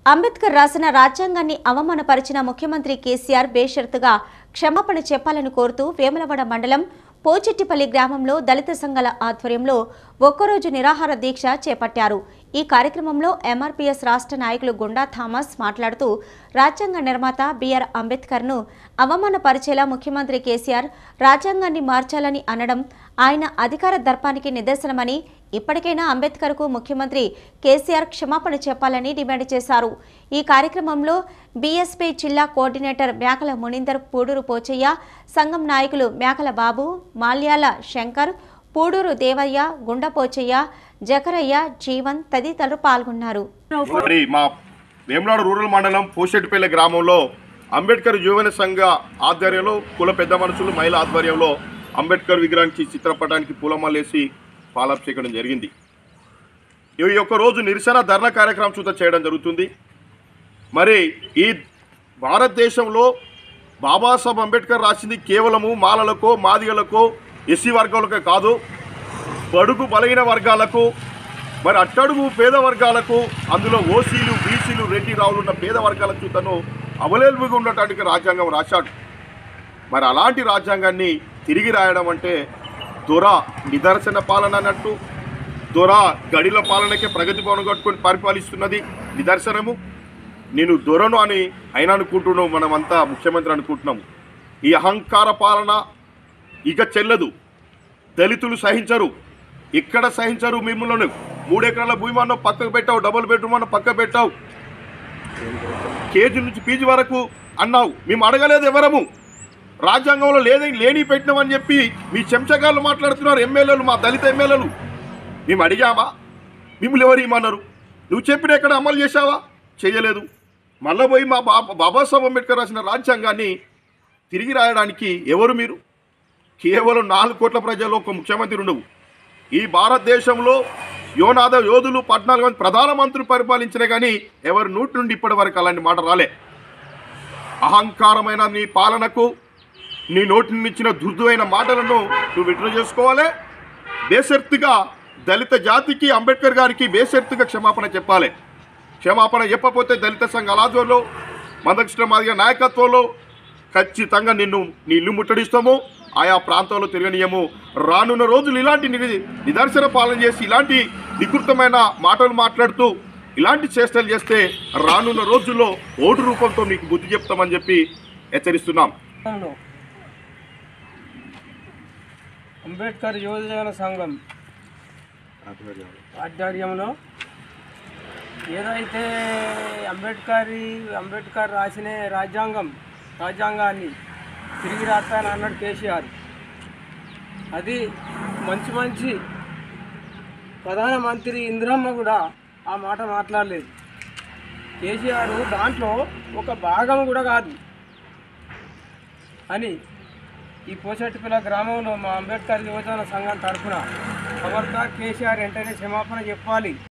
అంబేద్కర్ రాసిన రాజ్యాంగాన్ని అవమానపరిచిన ముఖ్యమంత్రి కేసీఆర్ బేషరతుగా క్షమాపణ చెప్పాలని కోరుతూ వేములవాడ మండలం పోచెట్టిపల్లి గ్రామంలో దళిత సంఘాల ఆధ్వర్యంలో ఒక్కరోజు నిరాహార దీక్ష చేపట్టారు ఈ కార్యక్రమంలో ఎంఆర్పీఎస్ రాష్ట్ర నాయకులు గుండా థామస్ మాట్లాడుతూ రాజ్యాంగ నిర్మాత బిఆర్ అంబేద్కర్ను అవమానపరిచేలా ముఖ్యమంత్రి కేసీఆర్ రాజ్యాంగాన్ని మార్చాలని అనడం ఆయన అధికార దర్పానికి నిదర్శనమని ఇప్పటికైనా అంబేద్కర్కు ముఖ్యమంత్రి కేసీఆర్ క్షమాపణ చెప్పాలని డిమాండ్ చేశారు ఈ కార్యక్రమంలో బీఎస్పీ జిల్లా కోఆర్డినేటర్ మేకల మునీందర్ పూడూరు పోచయ్య సంఘం నాయకులు మేకల బాబు మాల్యాల శంకర్ పూడూరు దేవయ్య గుండపోచయ్య జకరయ్య జీవన్ తదితరులు పాల్గొన్నారు మరి మా వేములాడు రూరల్ మండలం పోషెట్టిపల్లి గ్రామంలో అంబేద్కర్ యువన సంఘ ఆధ్వర్యంలో కుల పెద్ద మనుషులు మహిళా ఆధ్వర్యంలో అంబేద్కర్ విగ్రహానికి చిత్రపటానికి పూలమాలేసి పాలాభిషేకం జరిగింది ఈ యొక్క రోజు నిరసన ధర్నా కార్యక్రమం చూత చేయడం జరుగుతుంది మరి ఈ భారతదేశంలో బాబాసాహెబ్ అంబేద్కర్ రాసింది కేవలము మాలలకో మాదిగలకో ఎస్సీ వర్గాలకే కాదు బడుగు బలహీన వర్గాలకు మరి అట్టడుగు పేద వర్గాలకు అందులో ఓసీలు బీసీలు రెడ్డి రావులు ఉన్న పేద వర్గాలకు తను అవైలబుల్గా ఉన్నటువంటి రాజ్యాంగం రాశాడు మరి అలాంటి రాజ్యాంగాన్ని తిరిగి రాయడం అంటే దొర నిదర్శన పాలన అన్నట్టు దొర గడిల పాలనకే ప్రగతి భవనం కట్టుకొని పరిపాలిస్తున్నది నిదర్శనము నేను దొరను అని ఆయన అనుకుంటున్నాం మనమంతా ముఖ్యమంత్రి అనుకుంటున్నాము ఈ అహంకార పాలన ఇక చెల్లదు దళితులు సహించరు ఇక్కడ సహించరు మిమ్మల్ని మూడెకరాల భూమి అన్న పక్కకు పెట్టావు డబుల్ బెడ్రూమ్ అన్న పక్కకు పెట్టావు కేజీ నుంచి పీజీ వరకు అన్నావు మేము అడగలేదు ఎవరము రాజ్యాంగంలో లేదని లేని పెట్టినామని చెప్పి మీ చెంచగాళ్ళు మాట్లాడుతున్నారు ఎమ్మెల్యేలు మా దళిత ఎమ్మెల్యేలు మేము అడిగామా మిమ్మల్ని ఎవరు ఇమ్మన్నారు నువ్వు చెప్పిన ఎక్కడ అమలు చేశావా చేయలేదు మళ్ళా పోయి మా బాబా బాబాసాహెబ్ అంబేద్కర్ రాసిన రాజ్యాంగాన్ని తిరిగి రాయడానికి ఎవరు మీరు కేవలం నాలుగు కోట్ల ప్రజలు ఒక ముఖ్యమంత్రి ఉండవు ఈ భారతదేశంలో యోనాద యోధులు పద్నాలుగు మంది ప్రధానమంత్రులు పరిపాలించిన కానీ ఎవరి నోటి నుండి ఇప్పటి వరకు అలాంటి మాట రాలే అహంకారమైన నీ పాలనకు నీ నోటి నుండి ఇచ్చిన దుర్దువైన మాటలను నువ్వు విడుదల చేసుకోవాలి బేసర్తిగా దళిత జాతికి అంబేద్కర్ గారికి బేసర్తిగా క్షమాపణ చెప్పాలి క్షమాపణ చెప్పకపోతే దళిత సంఘాల ఆధ్వర్యంలో మందకృష్ణ మాదిగ నాయకత్వంలో ఖచ్చితంగా నిన్ను నీ ఇల్లు ముట్టడిస్తాము ఆయా ప్రాంతాల్లో తిరగనీయము రానున్న రోజులు ఇలాంటి ని- నిదర్శన పాలన చేసి ఇలాంటి వికృతమైన మాటలు మాట్లాడుతూ ఇలాంటి చేష్టలు చేస్తే రానున్న రోజుల్లో ఓటు రూపంతో నీకు బుద్ధి చెప్తామని చెప్పి హెచ్చరిస్తున్నాం సంఘంలో అంబేద్కర్ యువజన సంఘం ఆధ్వర్యంలో ఏదైతే అంబేద్కర్ అంబేద్కర్ రాసిన రాజ్యాంగం రాజ్యాంగాన్ని తిరిగి రాస్తానని అన్నాడు కేసీఆర్ అది మంచి మంచి ప్రధానమంత్రి ఇందిరమ్మ కూడా ఆ మాట మాట్లాడలేదు కేసీఆర్ దాంట్లో ఒక భాగం కూడా కాదు అని ఈ పోచెట్టుపిల్ల గ్రామంలో మా అంబేద్కర్ యువజన సంఘం తరఫున సమర్థ కేసీఆర్ వెంటనే క్షమాపణ చెప్పాలి